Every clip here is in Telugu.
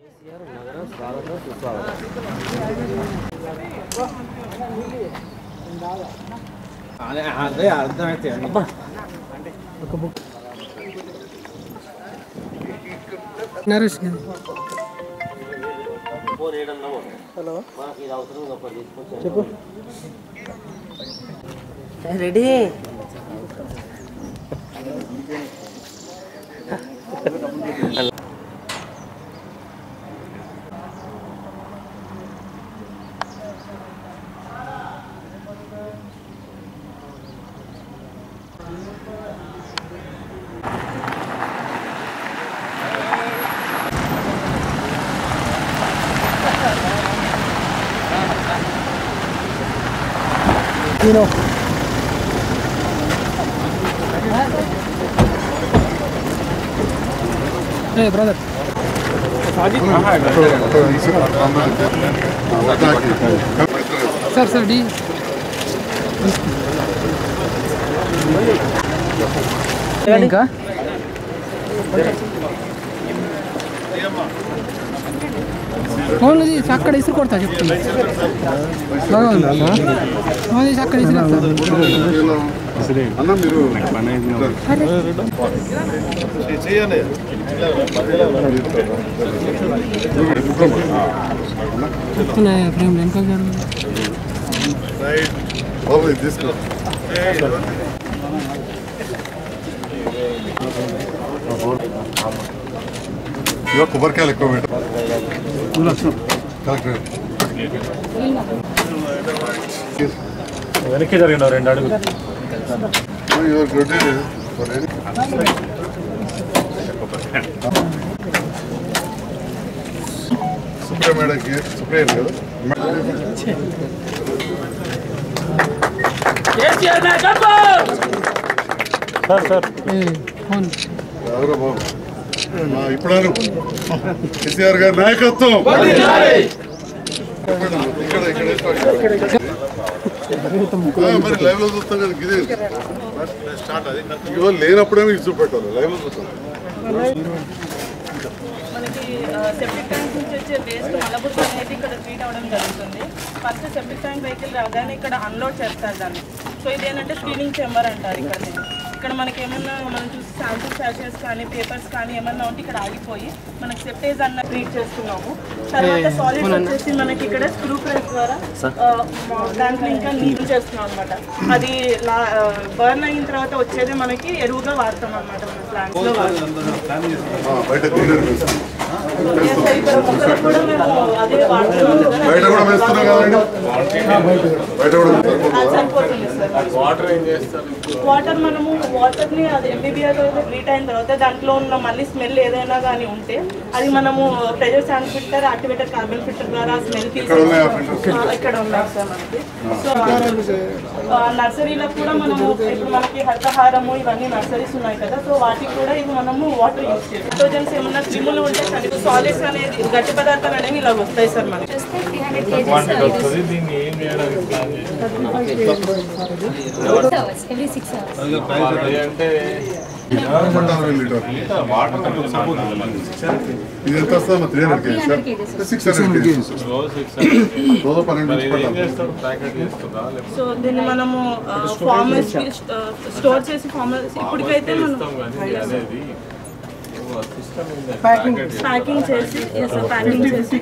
అదే అర్థమైతే నరేష్ గారు హలో చెప్పు రెడీ నేను ఏ బ్రదర్ సార్ సార్ డి ఇంకా ఓన్లీ అక్కడ ఇసురు కొడతా చెప్తున్నా ఓన్లీ అక్కడ ఇసురు అన్న మీరు చేయండి చెప్తున్నా ఫ్రేమ్ వెనక రైట్ బాబు తీసుకో ఇవ్వ కొబ్బరికాయలు ఎక్కువ పెట్టు కరెక్ట్ వెనక్కి జరిగిన రెండు అడుగులు యువర్ గుడ్ సుప్రియ మేడంకి సుప్రియ కదా సార్ సార్ ఫోన్ ఎవరో బాబు ఆ, ఇప్పుడు అను. కేసీఆర్ గారి నాయకత్వం ఇక్కడ ఇక్కడ ఇక్కడ. ఆ, మరి లైవ్ లో చూస్తాం కదా ఇదే ఇగో లేనప్పుడేమో ఇది చూపెట్టాలి లైవ్ లో చూస్తాం మనకి సెప్టిక్ ట్యాంక్ నుంచి వచ్చే వేస్ట్ మలబుర్స్ అనేది ఇక్కడ ట్రీట్ అవ్వడం జరుగుతుంది ఫస్ట్ సెప్టిక్ ట్యాంక్ వెహికల్ రాగానే ఇక్కడ అన్లోడ్ చేస్తారు దాన్ని సో ఇది ఏంటంటే స్క్రీనింగ్ చెంబర్ అంటారు ఇక్కడ దీన్ని. ఇక్కడ మనకి ఏమన్నా మనం చూసి శాంపుల్ శాషెస్ కానీ పేపర్స్ కానీ ఏమన్నా ఉంటే ఇక్కడ ఆగిపోయి మనకి సెప్టేజ్ అన్న ట్రీట్ చేస్తున్నాము తర్వాత సాలిడ్ వచ్చేసి మనకి ఇక్కడ స్క్రూ ప్రెస్ ద్వారా ఆ, మా- దాంట్లో ఇంకా నీళ్ళు చేస్తున్నాం అనమాట అది బర్న్ అయిన తర్వాత వచ్చేది మనకి ఎరువుగా వాడతాం అనమాట మన ప్లాంట్స్ లో వాడతాం ఆ, బయట క్లీనర్ వేస్తాం. ఇక్కడ మొక్కలకు కూడా మేము అదే వాడుతున్నాం కదా. బయట కూడా వేస్తున్నాం కదండి బయట కూడా వేస్తాం. అది సరిపోతుంది సార్ వాటర్ ఏం చేస్తారు వాటర్ మనము వాటర్ ని అది ఎంబీబీఆర్ ట్రీట్ అయిన తర్వాత దాంట్లో ఉన్న మళ్ళీ స్మెల్ ఏదైనా కానీ ఉంటే అది మనము pressure sand filter activator carbon filter ద్వారా స్మెల్ ఇక్కడ ఉన్నాయా filters? ఇక్కడ ఉన్నాయి సార్ మనకి సో ఆ, నర్సరీలకు కూడా మనము ఇప్పుడు మనకి హరితహారము ఇవన్నీ నర్సరీస్ ఉన్నాయి కదా సో వాటికి కూడా ఇది మనము వాటర్ యూస్ చేస్తాం నైట్రోజన్స్ ఏమన్నా క్రిములు ఉంటే కనుక సాలిడ్స్ అనేది గట్టి పదార్థాలు అనేవి ఇలా వస్తాయి సార్ మనకి వస్తుంది దీన్ని ఏం చేయడానికి ప్లాన్ every six hours. చేయాలి అంటే పట్టాలు లీటర్ వాటర్ ఇది ఎంత వస్తుంది three hundred KG sir six hundred KG రోజు సిక్స్ రోజు పన్నెండు మరి నుంచి ఇది ఏం పట్టాలి చేస్తారు ప్యాకెట్ చేస్తుందా లేకపోతే సో దీన్ని మనము ఫార్మర్స్ స్టోర్ చేసి ఫార్మర్స్ ఇప్పటికైతే మనం ఇస్తాం కానీ అనేది సిస్టమ్ ప్యాకింగ్ చేసి ప్యాకింగ్ చేసి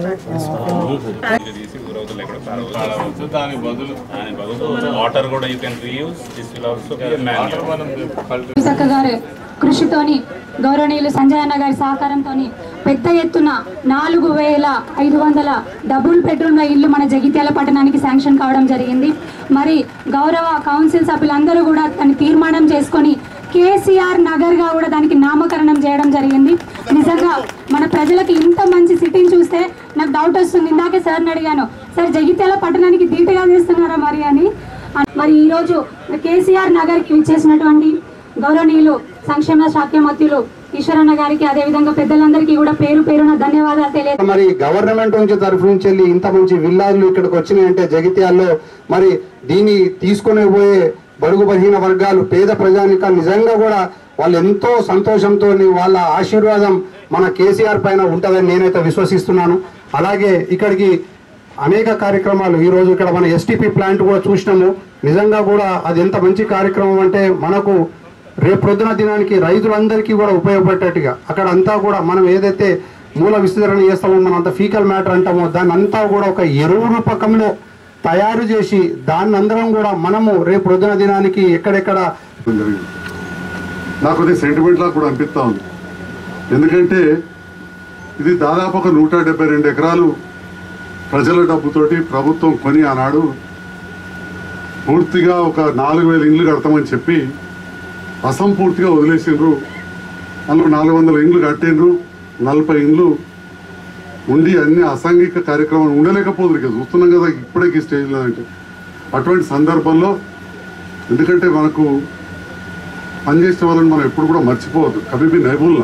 కావచ్చు దాని బదులు వాటర్ కూడా you can reuse this will also be water మనం కల్టి విశాఖ గారి కృషితోని గౌరవనీయులు సంజయ్ అన్న గారి సహకారంతో పెద్ద ఎత్తున నాలుగు వేల ఐదు వందల డబుల్ బెడ్రూమ్ల ఇల్లు మన జగిత్యాల పట్టణానికి శాంక్షన్ కావడం జరిగింది మరి గౌరవ కౌన్సిల్ సభ్యులందరూ కూడా దాన్ని తీర్మానం చేసుకొని కేసీఆర్ నగర్గా కూడా దానికి నామకరణం చేయడం జరిగింది నిజంగా మన ప్రజలకు ఇంత మంచి సిటీని చూస్తే నాకు డౌట్ వస్తుంది ఇందాకే సార్ని అడిగాను సార్ జగిత్యాల పట్టణానికి ధీటుగా చేస్తున్నారా మరి అని మరి ఈరోజు కేసీఆర్ నగర్కి విచ్చేసినటువంటి గౌరవనీయులు సంక్షేమ శాఖ మంత్రులు ఈశ్వరన్న గారికి అదేవిధంగా పెద్దలందరికీ కూడా పేరు పేరున ధన్యవాదాలు తెలియ మరి గవర్నమెంట్ నుంచి తరఫు నుంచి వెళ్ళి ఇంత మంచి విల్లాలు ఇక్కడికి వచ్చినాయంటే జగిత్యాల్లో మరి దీన్ని తీసుకునే పోయే బడుగు బలహీన వర్గాలు పేద ప్రజానిక నిజంగా కూడా వాళ్ళు ఎంతో సంతోషంతో వాళ్ళ ఆశీర్వాదం మన కేసీఆర్ పైన ఉంటుందని నేనైతే విశ్వసిస్తున్నాను అలాగే ఇక్కడికి అనేక కార్యక్రమాలు ఈ రోజు ఇక్కడ మన ఎస్టీపీ ప్లాంట్ కూడా చూసినాము నిజంగా కూడా అది ఎంత మంచి కార్యక్రమం అంటే మనకు రేపు ప్రొద్దున దినానికి రైతులందరికీ కూడా ఉపయోగపడేట్టుగా అక్కడ అంతా కూడా మనం ఏదైతే మూల విస్తరణ చేస్తామో మనం అంత ఫీకల్ మ్యాటర్ అంటామో దాన్ని అంతా కూడా ఒక ఎరువు రూపకంలో తయారు చేసి దాన్ని అందరం కూడా మనము రేపు ప్రొద్దున దినానికి ఎక్కడెక్కడ జరిగింది నాకు కొద్దిగా సెంటిమెంట్ లాగా కూడా అనిపిస్తా ఉంది ఎందుకంటే ఇది దాదాపు ఒక నూట డెబ్బై రెండు ఎకరాలు ప్రజల డబ్బుతోటి ప్రభుత్వం కొని ఆనాడు పూర్తిగా ఒక నాలుగు వేల ఇండ్లు కడతామని చెప్పి అసంపూర్తిగా వదిలేసిండ్రు అందులో నాలుగు వందల ఇండ్లు కట్టిండ్రు నలభై ఇండ్లు ఉండి అన్ని అసాంఘిక కార్యక్రమాలు ఉండలేకపోతుంది ఇక చూస్తున్నాం కదా ఇప్పుడే ఈ స్టేజ్లో అంటే అటువంటి సందర్భంలో ఎందుకంటే మనకు పనిచేసే వాళ్ళని మనం ఎప్పుడు కూడా మర్చిపోవద్దు కవిబి నైబుల్లా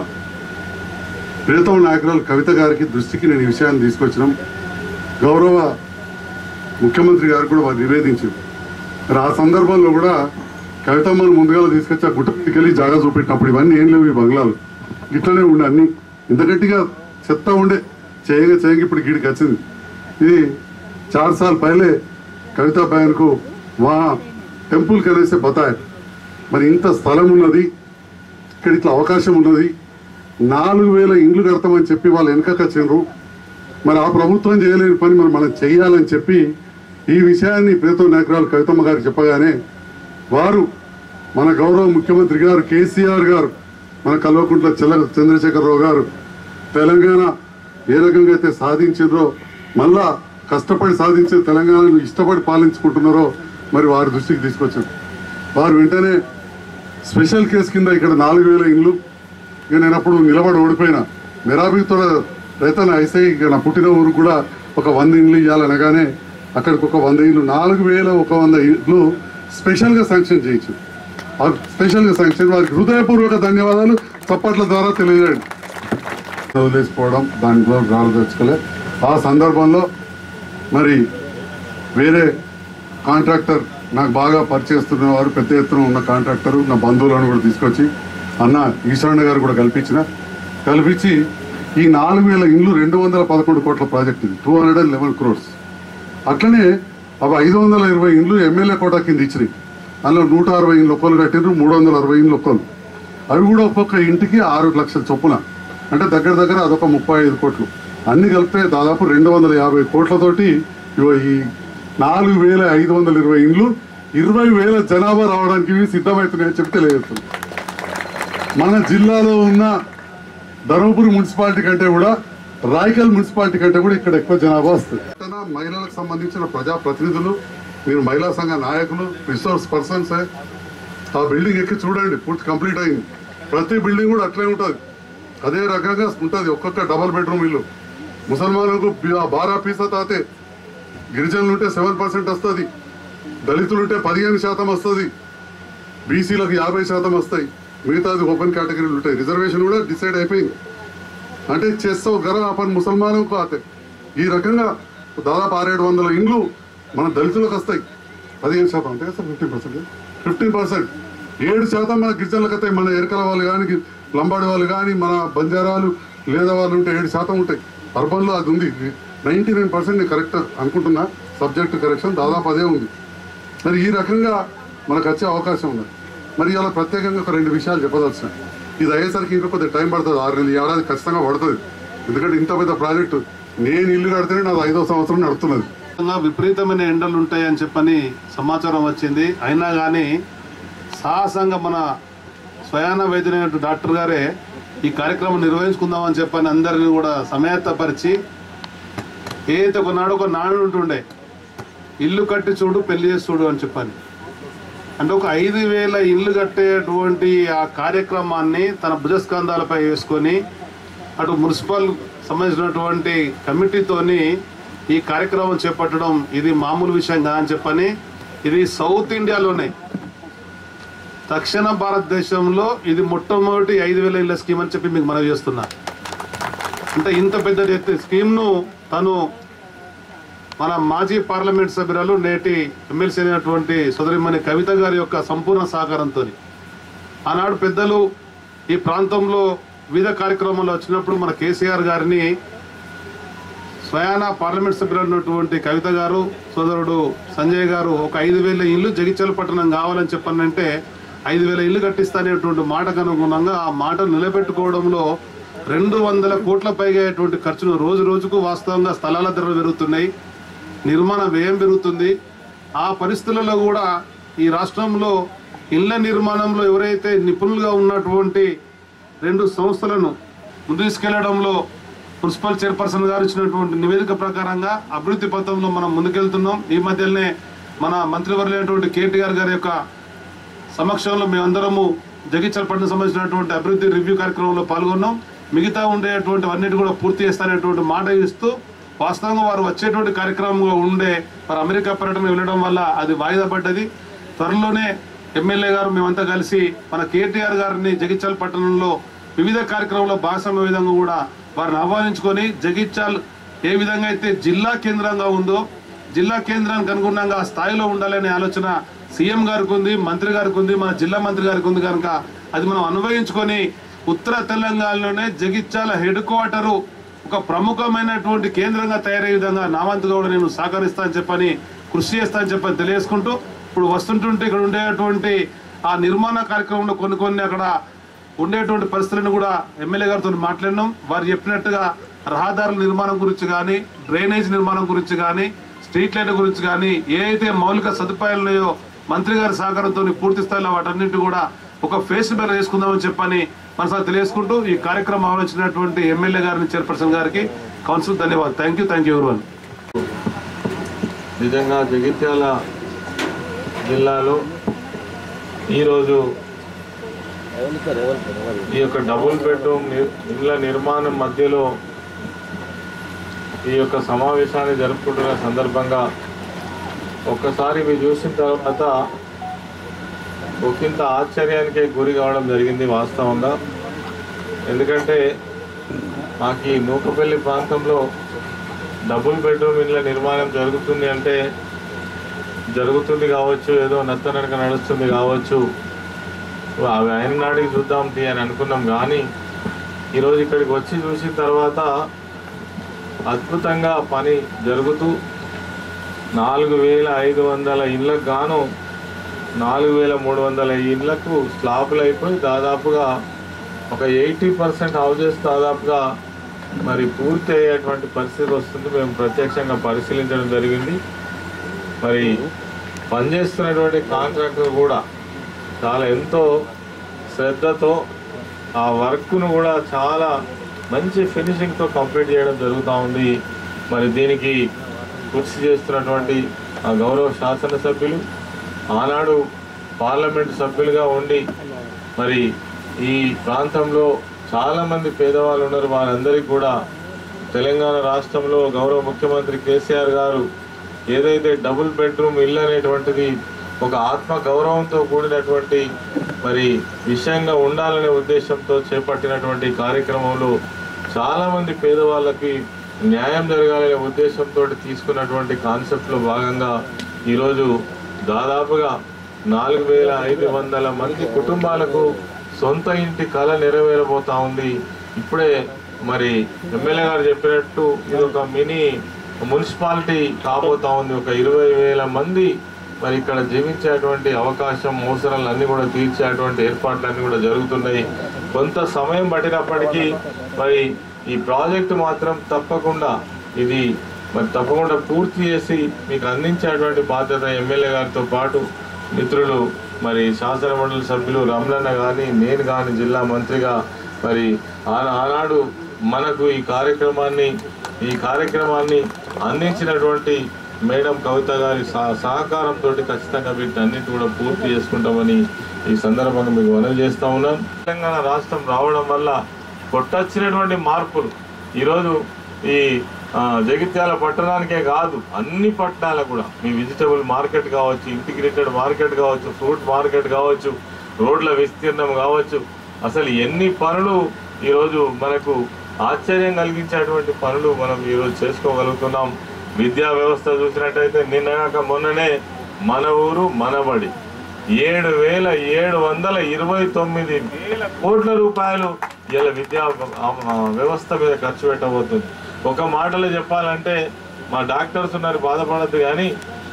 ప్రియతమ నాయకురాలు కవిత గారికి దృష్టికి నేను ఈ విషయాన్ని తీసుకొచ్చినాం గౌరవ ముఖ్యమంత్రి గారు కూడా వారు నివేదించారు మరి ఆ సందర్భంలో కూడా కవితమ్మను ముందుగా తీసుకొచ్చి ఆ గుట్టకి వెళ్ళి జాగా చూపెట్టినప్పుడు ఇవన్నీ ఏం లేవు ఈ బంగ్లాలు ఇట్లనే ఉండే అన్ని ఇంత గట్టిగా చెత్త ఉండే చేయగా చేయగా ఇప్పుడు గిడికి వచ్చింది ఇది చార్ సాల్ పైలే కవితా బయాన్కు వా టెంపుల్ కనేసే బతాయి మరి ఇంత స్థలం ఉన్నది ఇక్కడ ఇట్లా అవకాశం ఉన్నది నాలుగు వేల ఇండ్లు కడతామని చెప్పి వాళ్ళు వెనకకొచ్చిండ్రు మరి ఆ ప్రభుత్వం చేయలేని పని మరి మనం చేయాలని చెప్పి ఈ విషయాన్ని ప్రీతం నాయకురాలు కవితమ్మ గారికి చెప్పగానే వారు మన గౌరవ ముఖ్యమంత్రి గారు కేసీఆర్ గారు మన కల్వకుంట్ల చెల్ల చంద్రశేఖరరావు గారు తెలంగాణ ఏ రకంగా అయితే సాధించిండ్రో మళ్ళా కష్టపడి సాధించిన తెలంగాణను ఇష్టపడి పాలించుకుంటున్నారో మరి వారి దృష్టికి తీసుకొచ్చారు వారు వెంటనే స్పెషల్ కేసు కింద ఇక్కడ నాలుగు వేల ఇండ్లు ఇక నేను అప్పుడు నిలబడి ఓడిపోయినా మెరాబీతో రైతన్న ఐసై ఇక నా పుట్టిన ఊరు కూడా ఒక వంద ఇండ్లు ఇవ్వాలనగానే అక్కడికి ఒక వంద ఇండ్లు నాలుగు వేల ఒక వంద ఇండ్లు స్పెషల్గా శాంక్షన్ చేయొచ్చు ఆ స్పెషల్గా శాంక్షన్ వారికి హృదయపూర్వక ధన్యవాదాలు చప్పట్ల ద్వారా తెలియజేయండి వదిలేసిపోవడం దాంట్లో రాళ్ళు తెచ్చుకోలే ఆ సందర్భంలో మరి వేరే కాంట్రాక్టర్ నాకు బాగా పరిచయిస్తున్న వారు పెద్ద ఎత్తున ఉన్న కాంట్రాక్టర్ నా బంధువులను కూడా తీసుకొచ్చి అన్న ఈశ్వరణ గారు కూడా కల్పించిన కల్పించి ఈ నాలుగు వేల ఇండ్లు రెండు వందల పదకొండు కోట్ల ప్రాజెక్ట్ ఇది two hundred and eleven crores అట్లనే అవి ఐదు వందల ఇరవై ఇండ్లు ఎమ్మెల్యే కోటా కింద ఇచ్చినాయి అందులో నూట అరవై ఇండ్లు ఒక్కలు కట్టిండ్రు మూడు వందల అరవై ఇండ్లు ఒక్కలు అవి కూడా ఒక్కొక్క ఇంటికి ఆరు లక్షల చొప్పున అంటే దగ్గర దగ్గర అదొక ముప్పై ఐదు కోట్లు అన్ని కలిపితే దాదాపు రెండు వందల యాభై కోట్లతోటి ఇగో ఈ నాలుగు వేల ఐదు వందల ఇరవై ఇండ్లు ఇరవై వేల జనాభా రావడానికి ఇవి సిద్ధమవుతున్నాయని చెప్పి తెలియజేస్తుంది మన జిల్లాలో ఉన్న ధర్మపురి మున్సిపాలిటీ కంటే కూడా రాయకల్ మున్సిపాలిటీ కంటే కూడా ఇక్కడ ఎక్కువ జనాభా వస్తుంది పట్టణ మహిళలకు సంబంధించిన ప్రజా ప్రతినిధులు మీరు మహిళా సంఘ నాయకులు రిసోర్స్ పర్సన్స్ ఆ బిల్డింగ్ ఎక్కి చూడండి పూర్తి కంప్లీట్ అయింది ప్రతి బిల్డింగ్ కూడా అట్లే ఉంటుంది అదే రకంగా ఉంటుంది ఒక్కొక్క డబల్ బెడ్రూమ్ ఇల్లు ముసల్మానులకు బి- బారా పీసా తాతే గిరిజనులు ఉంటే సెవెన్ పర్సెంట్ వస్తుంది దళితులు ఉంటే పదిహేను శాతం వస్తుంది బీసీలకు యాభై శాతం వస్తాయి మిగతాది ఓపెన్ కేటగిరీలు ఉంటాయి రిజర్వేషన్ కూడా డిసైడ్ అయిపోయింది అంటే చేస్తావు గర आपण ముసల్మానం ఆతే ఈ రకంగా దాదాపు ఆరేడు వందల ఇండ్లు మన దళితులకు వస్తాయి పదిహేను శాతం అంతే కదా sir fifteen percent fifteen percent ఏడు శాతం మన గిరిజనులకు వస్తాయి మన ఎరకల వాళ్ళు కానీ లంబాడి వాళ్ళు కానీ మన బంజారాలు లేదా వాళ్ళు ఉంటే ఏడు శాతం ఉంటాయి అర్బన్లో అది ఉంది నైంటీ నైన్ పర్సెంట్ నేను కరెక్ట్ అనుకుంటున్నా సబ్జెక్ట్ కరెక్షన్ దాదాపు అదే ఉంది మరి ఈ రకంగా మనకు వచ్చే అవకాశం ఉంది మరి ఇలా ప్రత్యేకంగా ఒక రెండు విషయాలు చెప్పదలుచిన ఇది అయ్యేసరికి ఇంకా కొద్దిగా టైం పడుతుంది ఆరు నెలలు ఈ ఏడాది ఖచ్చితంగా పడుతుంది ఎందుకంటే ఇంత పెద్ద ప్రాజెక్టు నేను ఇల్లు కడితేనే నాది ఐదో సంవత్సరం నడుస్తున్నది విధంగా విపరీతమైన ఎండలు ఉంటాయని చెప్పని సమాచారం వచ్చింది అయినా కానీ సాహసంగా మన స్వయాన వైద్యులైన డాక్టర్ గారే ఈ కార్యక్రమం నిర్వహించుకుందామని చెప్పని అందరిని కూడా సమయత్తపరిచి ఏదైతే ఒకనాడు ఒక నాడు ఉంటుండే ఇల్లు కట్టి చూడు పెళ్లి చేసి చూడు అని చెప్పని అంటే ఒక ఐదు వేల ఇల్లు కట్టేటువంటి ఆ కార్యక్రమాన్ని తన భుజస్కంధాలపై వేసుకొని అటు మున్సిపల్ సంబంధించినటువంటి కమిటీతోని ఈ కార్యక్రమం చేపట్టడం ఇది మామూలు విషయం కాదని చెప్పని ఇది సౌత్ ఇండియాలోనే దక్షిణ భారతదేశంలో ఇది మొట్టమొదటి ఐదు వేల ఇళ్ళ స్కీమ్ అని చెప్పి మీకు మనవి చేస్తున్నా అంటే ఇంత పెద్ద ఎత్తు స్కీమ్ను తను మన మాజీ పార్లమెంట్ సభ్యురాలు నేటి ఎమ్మెల్సీ అయినటువంటి సోదరిమణి కవిత గారి యొక్క సంపూర్ణ సహకారంతో ఆనాడు పెద్దలు ఈ ప్రాంతంలో వివిధ కార్యక్రమాలు వచ్చినప్పుడు మన కేసీఆర్ గారిని స్వయాన పార్లమెంట్ సభ్యులైనటువంటి కవిత గారు సోదరుడు సంజయ్ గారు ఒక ఐదు వేల ఇల్లు జగిత్యాల పట్టణం కావాలని చెప్పానంటే ఐదు వేల ఇల్లు కట్టిస్తానేటువంటి మాటకు అనుగుణంగా ఆ మాట నిలబెట్టుకోవడంలో రెండు వందల కోట్ల పైగా అయ్యేటువంటి ఖర్చును రోజు రోజుకు వాస్తవంగా స్థలాల ధరలు పెరుగుతున్నాయి నిర్మాణ వ్యయం పెరుగుతుంది ఆ పరిస్థితులలో కూడా ఈ రాష్ట్రంలో ఇళ్ల నిర్మాణంలో ఎవరైతే నిపుణులుగా ఉన్నటువంటి రెండు సంస్థలను ముందు తీసుకెళ్లడంలో మున్సిపల్ చైర్పర్సన్ గారు ఇచ్చినటువంటి నివేదిక ప్రకారంగా అభివృద్ధి పథంలో మనం ముందుకెళ్తున్నాం ఈ మధ్యలోనే మన మంత్రివర్యులైనటువంటి కేటీఆర్ గారి యొక్క సమక్షంలో మేమందరము జగిత్యాలపట్నం సంబంధించినటువంటి అభివృద్ధి రివ్యూ కార్యక్రమంలో పాల్గొన్నాం మిగతా ఉండేటువంటి అన్నిటి కూడా పూర్తి చేస్తానేటువంటి మాట ఇస్తూ వాస్తవంగా వారు వచ్చేటువంటి కార్యక్రమంలో ఉండే వారు అమెరికా పర్యటన వెళ్ళడం వల్ల అది వాయిదా పడ్డది త్వరలోనే ఎమ్మెల్యే గారు మేమంతా కలిసి మన కేటీఆర్ గారిని జగిత్యాల పట్టణంలో వివిధ కార్యక్రమంలో భాగస్వామ్య విధంగా కూడా వారిని ఆహ్వానించుకొని జగిత్యాల్ ఏ విధంగా అయితే జిల్లా కేంద్రంగా ఉందో జిల్లా కేంద్రానికి అనుగుణంగా ఆ స్థాయిలో ఉండాలనే ఆలోచన సీఎం గారికి ఉంది మంత్రి గారికి ఉంది మన జిల్లా మంత్రి గారికి ఉంది కనుక అది మనం అన్వయించుకొని ఉత్తర తెలంగాణలోనే జగిత్యాల హెడ్ క్వార్టరు ఒక ప్రముఖమైనటువంటి కేంద్రంగా తయారయ్యే విధంగా నావంతుగా కూడా నేను సహకరిస్తానని చెప్పని కృషి చేస్తానని చెప్పని తెలియజేసుకుంటూ ఇప్పుడు వస్తుంటుంటే ఇక్కడ ఉండేటువంటి ఆ నిర్మాణ కార్యక్రమంలో కొన్ని కొన్ని అక్కడ ఉండేటువంటి పరిస్థితులను కూడా ఎమ్మెల్యే గారితో మాట్లాడినాం వారు చెప్పినట్టుగా రహదారుల నిర్మాణం గురించి కానీ డ్రైనేజ్ నిర్మాణం గురించి కానీ స్ట్రీట్ లైట్ గురించి కానీ ఏ అయితే మౌలిక సదుపాయాలు ఉన్నాయో మంత్రి గారి సహకారంతో పూర్తి స్థాయిలో వాటన్నింటి కూడా ఒక ఫేస్ మీద వేసుకుందామని చెప్పని మనసారి తెలియజేసుకుంటూ ఈ కార్యక్రమం ఆలోచించినటువంటి ఎమ్మెల్యే గారిని చైర్పర్సన్ గారికి కౌన్సిల్ ధన్యవాదాలు థ్యాంక్ యూ థ్యాంక్ యూ ఎవరి నిజంగా జగిత్యాల జిల్లాలో ఈరోజు ఈ యొక్క డబుల్ బెడ్రూమ్ ని- ఇళ్ల నిర్మాణం మధ్యలో ఈ యొక్క సమావేశాన్ని జరుపుకుంటున్న సందర్భంగా ఒక్కసారి ఇవి చూసిన తర్వాత ఒకంత ఆశ్చర్యానికి గురి కావడం జరిగింది వాస్తవంగా ఎందుకంటే మాకు ఈ నూకపల్లి ప్రాంతంలో డబుల్ బెడ్రూమ్ ఇళ్ళ నిర్మాణం జరుగుతుంది అంటే జరుగుతుంది కావచ్చు ఏదో నత్తనడక నడుస్తుంది కావచ్చు అవి ఆయన నాడికి చూద్దాం తీ అని అనుకున్నాం కానీ ఈరోజు ఇక్కడికి వచ్చి చూసిన తర్వాత అద్భుతంగా పని జరుగుతూ నాలుగు వేల ఐదు వందల ఇళ్ళకు గాను నాలుగు వేల మూడు వందల ఇళ్లకు స్లాపులు అయిపోయి దాదాపుగా ఒక ఎయిటీ పర్సెంట్ హౌజెస్ దాదాపుగా మరి పూర్తి అయ్యేటువంటి పరిస్థితి వస్తుంది మేము ప్రత్యక్షంగా పరిశీలించడం జరిగింది మరి పనిచేస్తున్నటువంటి కాంట్రాక్టర్ కూడా చాలా ఎంతో శ్రద్ధతో ఆ వర్క్ను కూడా చాలా మంచి ఫినిషింగ్తో కంప్లీట్ చేయడం జరుగుతూ ఉంది మరి దీనికి కృషి చేస్తున్నటువంటి ఆ గౌరవ శాసనసభ్యులు ఆనాడు పార్లమెంట్ సభ్యులుగా ఉండి మరి ఈ ప్రాంతంలో చాలామంది పేదవాళ్ళు ఉన్నారు వారందరికీ కూడా తెలంగాణ రాష్ట్రంలో గౌరవ ముఖ్యమంత్రి కేసీఆర్ గారు ఏదైతే డబుల్ బెడ్రూమ్ ఇల్లు అనేటువంటిది ఒక ఆత్మ గౌరవంతో కూడినటువంటి మరి విషయంగా ఉండాలనే ఉద్దేశంతో చేపట్టినటువంటి కార్యక్రమంలో చాలామంది పేదవాళ్ళకి న్యాయం జరగాలనే ఉద్దేశంతో తీసుకున్నటువంటి కాన్సెప్ట్లో భాగంగా ఈరోజు దాదాపుగా నాలుగు వేల ఐదు వందల మంది కుటుంబాలకు సొంత ఇంటి కళ నెరవేరబోతా ఉంది ఇప్పుడే మరి ఎమ్మెల్యే గారు చెప్పినట్టు ఇది ఒక మినీ మున్సిపాలిటీ కాబోతా ఉంది ఒక ఇరవై వేల మంది మరి ఇక్కడ జీవించేటువంటి అవకాశం అవసరాలు అన్ని కూడా తీర్చేటువంటి ఏర్పాట్లు అన్ని కూడా జరుగుతున్నాయి కొంత సమయం పట్టినప్పటికీ మరి ఈ ప్రాజెక్టు మాత్రం తప్పకుండా ఇది మరి తప్పకుండా పూర్తి చేసి మీకు అందించేటువంటి బాధ్యత ఎమ్మెల్యే గారితో పాటు మిత్రులు మరి శాసన మండలి సభ్యులు రమణన్న కానీ నేను కానీ జిల్లా మంత్రిగా మరి ఆనా- ఆనాడు మనకు ఈ కార్యక్రమాన్ని ఈ కార్యక్రమాన్ని అందించినటువంటి మేడం కవిత గారి సహ- సహకారంతో ఖచ్చితంగా వీటిని అన్నిటి కూడా పూర్తి చేసుకుంటామని ఈ సందర్భంగా మీకు మనవి చేస్తా ఉన్నాం తెలంగాణ రాష్ట్రం రావడం వల్ల కొట్టొచ్చినటువంటి మార్పులు ఈరోజు ఈ ఆ, జగిత్యాల పట్టణానికే కాదు అన్ని పట్టణాలకు కూడా మీ వెజిటబుల్ మార్కెట్ కావచ్చు ఇంటిగ్రేటెడ్ మార్కెట్ కావచ్చు ఫ్రూట్ మార్కెట్ కావచ్చు రోడ్ల విస్తీర్ణం కావచ్చు అసలు ఎన్ని పనులు ఈరోజు మనకు ఆశ్చర్యం కలిగించేటువంటి పనులు మనం ఈరోజు చేసుకోగలుగుతున్నాం విద్యా వ్యవస్థ చూసినట్టయితే నిన్నగాక మొన్ననే మన ఊరు మనబడి ఏడు వేల ఏడు వందల ఇరవై తొమ్మిది వేల కోట్ల రూపాయలు ఇలా విద్యా ఆ, వ్యవస్థ మీద ఖర్చు పెట్టబోతుంది ఒక మాటలో చెప్పాలంటే మా డాక్టర్స్ ఉన్నారు బాధపడద్దు కానీ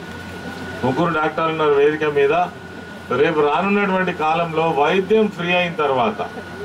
ముగ్గురు డాక్టర్లు ఉన్నారు వేదిక మీద రేపు రానున్నటువంటి కాలంలో వైద్యం ఫ్రీ అయిన తర్వాత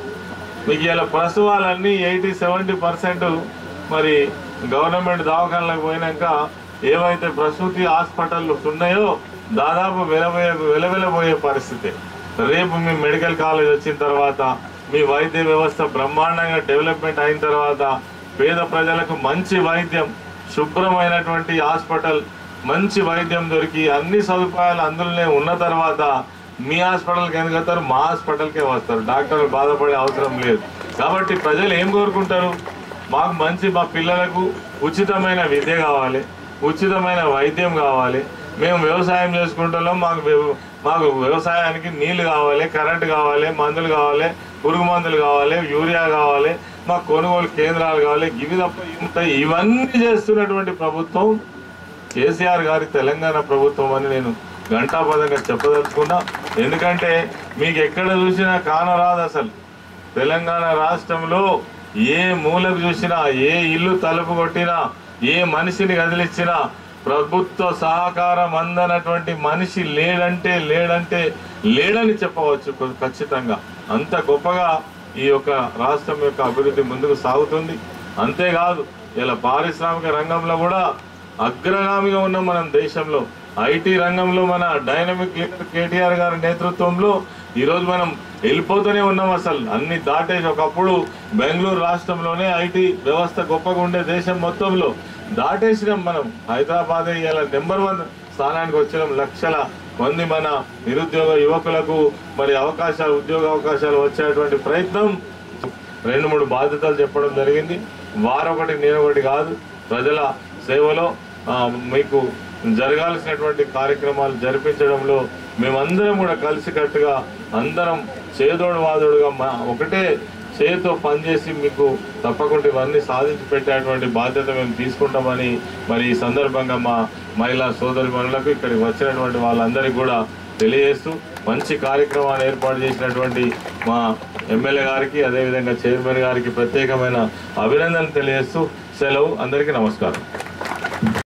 మీకు ఇలా ప్రసవాలన్నీ ఎయిటీ సెవెంటీ పర్సెంట్ మరి గవర్నమెంట్ దవాఖానలకు పోయినాక ఏవైతే ప్రసూతి హాస్పిటల్ ఉన్నాయో దాదాపు వెలబోయే వెలవెలబోయే పరిస్థితి రేపు మీ మెడికల్ కాలేజ్ వచ్చిన తర్వాత మీ వైద్య వ్యవస్థ బ్రహ్మాండంగా డెవలప్మెంట్ అయిన తర్వాత పేద ప్రజలకు మంచి వైద్యం శుభ్రమైనటువంటి హాస్పిటల్ మంచి వైద్యం దొరికి అన్ని సదుపాయాలు అందులోనే ఉన్న తర్వాత మీ హాస్పిటల్కి ఎందుకు వస్తారు మా హాస్పిటల్కే వస్తారు డాక్టర్లు బాధపడే అవసరం లేదు కాబట్టి ప్రజలు ఏం కోరుకుంటారు మాకు మంచి మా పిల్లలకు ఉచితమైన విద్య కావాలి ఉచితమైన వైద్యం కావాలి మేము వ్యవసాయం చేసుకుంటున్నాం మాకు వ్యవ- మాకు వ్యవసాయానికి నీళ్లు కావాలి కరెంట్ కావాలి మందులు కావాలి పురుగు మందులు కావాలి యూరియా కావాలి మాకు కొనుగోలు కేంద్రాలు కావాలి ఇవి తప్ప ఇంత ఇవన్నీ చేస్తున్నటువంటి ప్రభుత్వం కేసీఆర్ గారి తెలంగాణ ప్రభుత్వం అని నేను ఘంటాపదంగా చెప్పదలుచుకున్నా ఎందుకంటే మీకు ఎక్కడ చూసినా కానరాదు అసలు తెలంగాణ రాష్ట్రంలో ఏ మూలకు చూసినా ఏ ఇల్లు తలుపు కొట్టినా ఏ మనిషిని కదిలిచ్చినా ప్రభుత్వ సహకారం అందనటువంటి మనిషి లేడంటే లేడంటే లేడని చెప్పవచ్చు కొ- ఖచ్చితంగా అంత గొప్పగా ఈ యొక్క రాష్ట్రం యొక్క అభివృద్ధి ముందుకు సాగుతుంది అంతేకాదు ఇలా పారిశ్రామిక రంగంలో కూడా అగ్రగామిగా ఉన్నాం మనం దేశంలో ఐటీ రంగంలో మన డైనమిక్ లీడర్ కేటీఆర్ గారి నేతృత్వంలో ఈరోజు మనం వెళ్ళిపోతూనే ఉన్నాం అసలు అన్ని దాటేసి ఒకప్పుడు బెంగళూరు రాష్ట్రంలోనే ఐటీ వ్యవస్థ గొప్పగా ఉండే దేశం మొత్తంలో దాటేసినాం మనం హైదరాబాద్ ఇలా నెంబర్ వన్ స్థానానికి వచ్చినాం లక్షల మంది మన నిరుద్యోగ యువకులకు మరి అవకాశాలు ఉద్యోగ అవకాశాలు వచ్చేటువంటి ప్రయత్నం రెండు మూడు బాధ్యతలు చెప్పడం జరిగింది వారొకటి నేనొకటి కాదు ప్రజల సేవలో ఆ, మీకు జరగాల్సినటువంటి కార్యక్రమాలు జరిపించడంలో మేమందరం కూడా కలిసికట్టుగా అందరం చేదోడు వాదోడుగా మా- ఒకటే చేతితో పనిచేసి మీకు తప్పకుండా ఇవన్నీ సాధించి పెట్టేటువంటి బాధ్యత మేము తీసుకుంటామని మరి ఈ సందర్భంగా మా మహిళా సోదరి మనులకు ఇక్కడికి వచ్చినటువంటి వాళ్ళందరికీ కూడా తెలియజేస్తూ మంచి కార్యక్రమాన్ని ఏర్పాటు చేసినటువంటి మా ఎమ్మెల్యే గారికి అదేవిధంగా చైర్మన్ గారికి ప్రత్యేకమైన అభినందనలు తెలియజేస్తూ సెలవు అందరికీ నమస్కారం